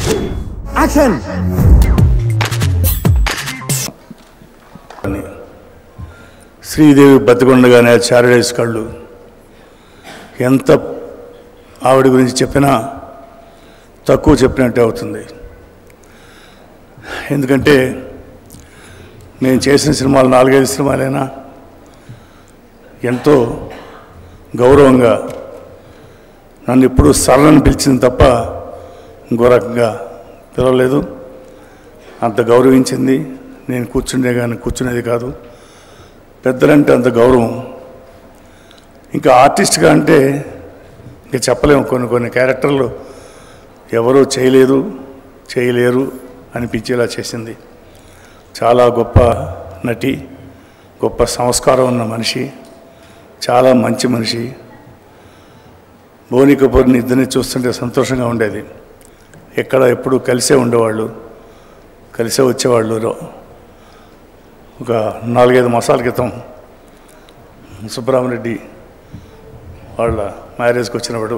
action అని శ్రీదేవి బతికొండగానే చారడేసి కళ్ళు ఎంత ఆవిడ గురించి చెప్పినా తక్కువ చెప్పినట్టే అవుతుంది ఎందుకంటే నేను చేసిన సినిమాలు నాలుగైదు సినిమాలైనా ఎంతో గౌరవంగా నన్ను ఎప్పుడూ సరళని పిలిచింది తప్ప ఇంకో రకంగా పిలవలేదు అంత గౌరవించింది నేను కూర్చుండే కానీ కూర్చునేది కాదు పెద్దలంటే అంత గౌరవం ఇంకా ఆర్టిస్ట్గా అంటే ఇంకా చెప్పలేము కొన్ని కొన్ని క్యారెక్టర్లు ఎవరూ చేయలేదు చేయలేరు అనిపించేలా చేసింది చాలా గొప్ప నటి గొప్ప సంస్కారం ఉన్న మనిషి చాలా మంచి మనిషి బోని కపూర్ని ఇద్దరిని చూస్తుంటే సంతోషంగా ఉండేది ఎక్కడ ఎప్పుడు కలిసే ఉండేవాళ్ళు కలిసే వచ్చేవాళ్ళు రో- ఒక నాలుగైదు మాసాల క్రితం సుబ్బరామరెడ్డి వాళ్ళ మ్యారేజ్కి వచ్చినప్పుడు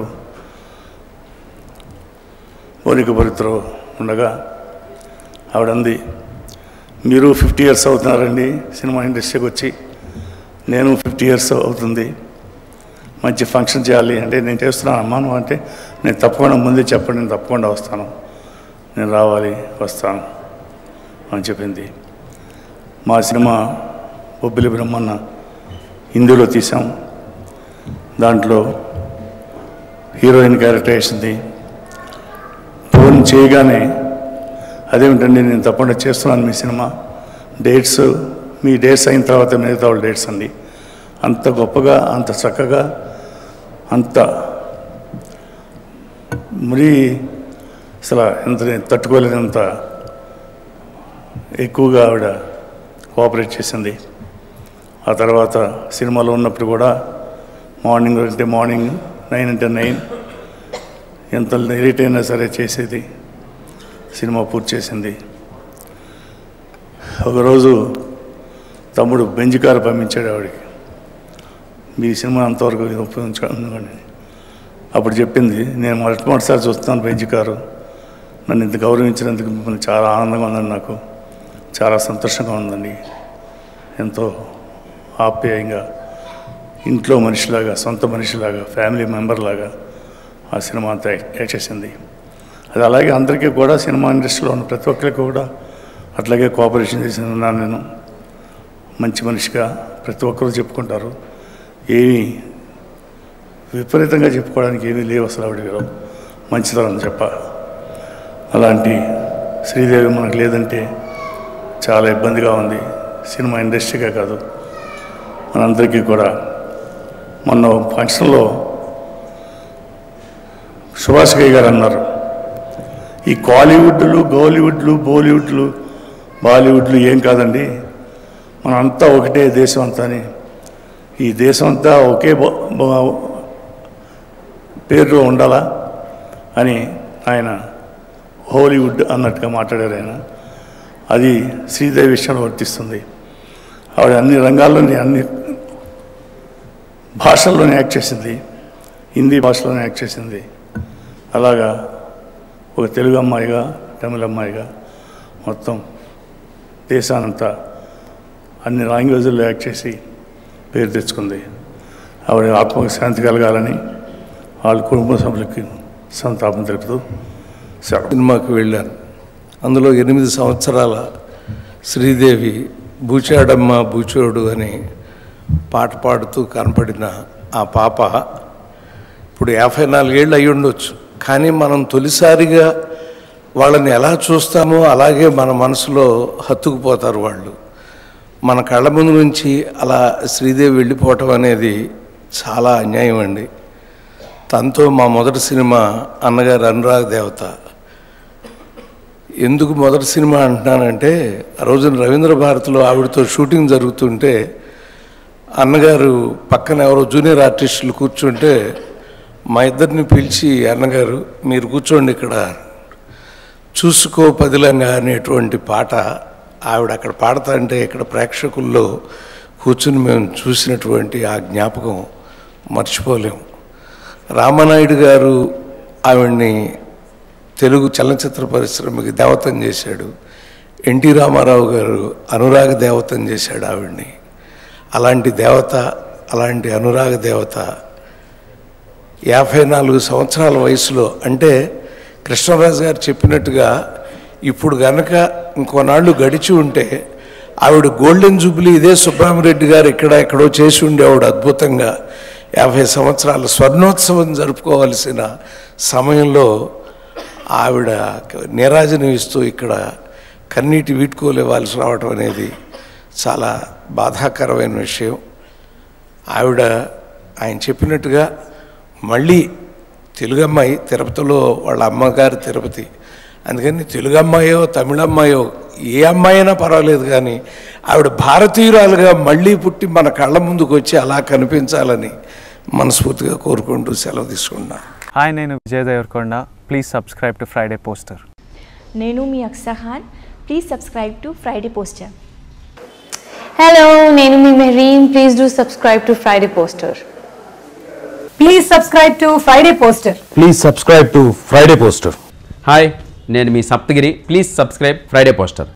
బోనికపురితో ఉండగా ఆవిడంది మీరు ఫిఫ్టీ ఇయర్స్ అవుతున్నారండి సినిమా ఇండస్ట్రీకి వచ్చి నేను ఫిఫ్టీ ఇయర్స్ అవుతుంది మంచి ఫంక్షన్ చేయాలి అంటే నేను చేస్తున్నాను అమ్మా నువ్వు అంటే నేను తప్పకుండా ముందే చెప్పండి నేను తప్పకుండా వస్తాను నేను రావాలి వస్తాను అని చెప్పింది మా సినిమా బొబ్బిలి బ్రహ్మన్న హిందీలో తీసాం దాంట్లో హీరోయిన్ క్యారెక్టర్ వేసింది ఫోన్ చేయగానే అదేమిటండి నేను తప్పకుండా చేస్తున్నాను మీ సినిమా డేట్స్ మీ డేట్స్ అయిన తర్వాత మిగతా వాళ్ళ డేట్స్ అండి అంత గొప్పగా అంత చక్కగా అంత మరి అసలు ఎంత నేను తట్టుకోలేనంత ఎక్కువగా ఆవిడ కోఆపరేట్ చేసింది ఆ తర్వాత సినిమాలో ఉన్నప్పుడు కూడా మార్నింగ్ అంటే మార్నింగ్ నైన్ అంటే నైన్ ఎంత లేట్ అయినా సరే చేసేది సినిమా పూర్తి చేసింది ఒకరోజు తమ్ముడు బెంజ్ కారు పంపించాడు ఆవిడకి మీ సినిమా అంతవరకు ఇది ఉపయోగించుకోండి అప్పుడు చెప్పింది నేను మొట్టమొదటిసారి చూస్తున్నాను బెంజ్ కారు నన్ను ఇంత గౌరవించినందుకు మిమ్మల్ని చాలా ఆనందంగా ఉందండి నాకు చాలా సంతోషంగా ఉందండి ఎంతో ఆప్యాయంగా ఇంట్లో మనిషిలాగా సొంత మనిషిలాగా ఫ్యామిలీ మెంబర్ లాగా ఆ సినిమా అంతా యాక్ట్ చేసింది అది అలాగే అందరికీ కూడా సినిమా ఇండస్ట్రీలో ఉన్న ప్రతి ఒక్కరికి కూడా అట్లాగే కోఆపరేషన్ చేసి ఉన్నాను నేను మంచి మనిషిగా ప్రతి ఒక్కరూ చెప్పుకుంటారు ఏమీ విపరీతంగా చెప్పుకోవడానికి ఏమీ లేవు అసలు ఆవిడ గారు మంచితనం చెప్ప అలాంటి శ్రీదేవి మనకు లేదంటే చాలా ఇబ్బందిగా ఉంది సినిమా ఇండస్ట్రీకే కాదు మనందరికీ కూడా మొన్న ఫంక్షన్లో సుభాష్ గయ్య గారు అన్నారు ఈ కాలీవుడ్లు గోలీవుడ్లు బాలీవుడ్లు బాలీవుడ్లు ఏం కాదండి మనంతా ఒకటే దేశం అంతా అని ఈ దేశం అంతా ఒకే బ- బ- పేరులో ఉండాలా అని ఆయన హాలీవుడ్ అన్నట్టుగా మాట్లాడారు ఆయన అది శ్రీదేవి విషయంలో వర్తిస్తుంది ఆవిడ అన్ని రంగాల్లోని అన్ని భాషల్లోనే యాక్ట్ చేసింది హిందీ భాషలోనే యాక్ట్ చేసింది అలాగా ఒక తెలుగు అమ్మాయిగా తమిళ అమ్మాయిగా మొత్తం దేశానంతా అన్ని లాంగ్వేజ్ల్లో యాక్ట్ చేసి పేరు తెచ్చుకుంది ఆవిడ ఆత్మకు శాంతి కలగాలని వాళ్ళ కుటుంబ సభ్యులకి సంతాపం తెలుపుతూ సెలవు సినిమాకి వెళ్ళాను అందులో ఎనిమిది సంవత్సరాల శ్రీదేవి బూచాడమ్మ బూచోడు అని పాట పాడుతూ కనపడిన ఆ పాప ఇప్పుడు యాభై నాలుగేళ్ళు అయి ఉండొచ్చు కానీ మనం తొలిసారిగా వాళ్ళని ఎలా చూస్తామో అలాగే మన మనసులో హత్తుకుపోతారు వాళ్ళు మన కళ్ళ ముందు నుంచి అలా శ్రీదేవి వెళ్ళిపోవటం అనేది చాలా అన్యాయం అండి తనతో మా మొదటి సినిమా అన్నగారు అనురాగ్ దేవత ఎందుకు మొదటి సినిమా అంటున్నానంటే ఆ రోజున రవీంద్ర భారతిలో ఆవిడతో షూటింగ్ జరుగుతుంటే అన్నగారు పక్కన ఎవరో జూనియర్ ఆర్టిస్టులు కూర్చుంటే మా ఇద్దరిని పిలిచి అన్నగారు మీరు కూర్చోండి ఇక్కడ చూసుకో పదిలంగా అనేటువంటి పాట ఆవిడ అక్కడ పాడతా అంటే ఇక్కడ ప్రేక్షకుల్లో కూర్చుని మేము చూసినటువంటి ఆ జ్ఞాపకం మర్చిపోలేము రామనాయుడు గారు ఆవిడ్ని తెలుగు చలనచిత్ర పరిశ్రమకి దేవతం చేశాడు ఎన్టీ రామారావు గారు అనురాగ దేవతం చేశాడు ఆవిడ్ని అలాంటి దేవత అలాంటి అనురాగ దేవత యాభై నాలుగు సంవత్సరాల వయసులో అంటే కృష్ణరాజు గారు చెప్పినట్టుగా ఇప్పుడు గనక ఇంకోనాళ్ళు గడిచి ఉంటే ఆవిడ గోల్డెన్ జూబ్లీ ఇదే సుబ్రహ్మరెడ్డి గారు ఇక్కడ ఎక్కడో చేసి ఉండేవాడు అద్భుతంగా యాభై సంవత్సరాల స్వర్ణోత్సవం జరుపుకోవాల్సిన సమయంలో ఆవిడ నీరాజనం ఇస్తూ ఇక్కడ కన్నీటి వీడ్కోలు ఇవ్వాల్సి రావటం అనేది చాలా బాధాకరమైన విషయం ఆవిడ ఆయన చెప్పినట్టుగా మళ్ళీ తెలుగు అమ్మాయి తిరుపతిలో వాళ్ళ అమ్మగారు తిరుపతి అందుకని తెలుగు అమ్మాయో తమిళ అమ్మాయో ఏ అమ్మాయి అయినా పర్వాలేదు కానీ ఆవిడ భారతీయురాలుగా మళ్ళీ పుట్టి మన కళ్ళ ముందుకు వచ్చి అలా కనిపించాలని మనస్ఫూర్తిగా కోరుకుంటూ సెలవు తీసుకుంటున్నాను హాయ్ నేను Vijay Deverakonda please subscribe to Friday poster నేను మీ Aksa Khan please subscribe to Friday poster hello నేను మీ Mehreen please do subscribe to Friday poster please subscribe to Friday poster please subscribe to Friday poster hi నేను మీ Saptagiri please subscribe Friday poster